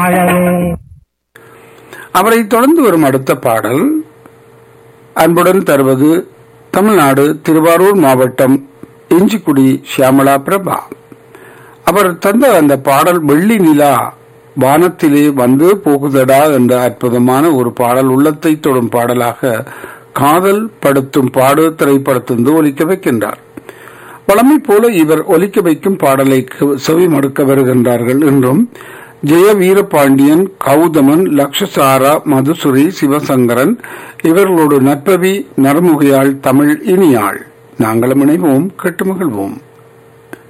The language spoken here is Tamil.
அவரை தொடர்ந்து வரும் அடுத்த பாடல் அன்புடன் தருவது தமிழ்நாடு திருவாரூர் மாவட்டம் இஞ்சிக்குடி ஷியாமலா பிரபா அவர் தந்த அந்த பாடல் வெள்ளி நிலா வானத்திலே வந்து போகுதடா என்ற அற்புதமான ஒரு பாடல் உள்ளத்தை தொடும் பாடலாக காதல் படுத்தும் பாடு திரைப்படத்திலிருந்து ஒலிக்க வைக்கின்றார் வளமை போல இவர் ஒலிக்க வைக்கும் பாடலை செவி மடுக்க வருகின்றார்கள் என்றும் ஜெய வீரபாண்டியன் கௌதமன் லக்ஷசாரா மதுசுரி சிவசங்கரன் இவர்களோடு நட்பவி நரமுகையாள் தமிழ் இனியாள் நாங்களும் இணைவோம் கேட்டு மகிழ்வோம்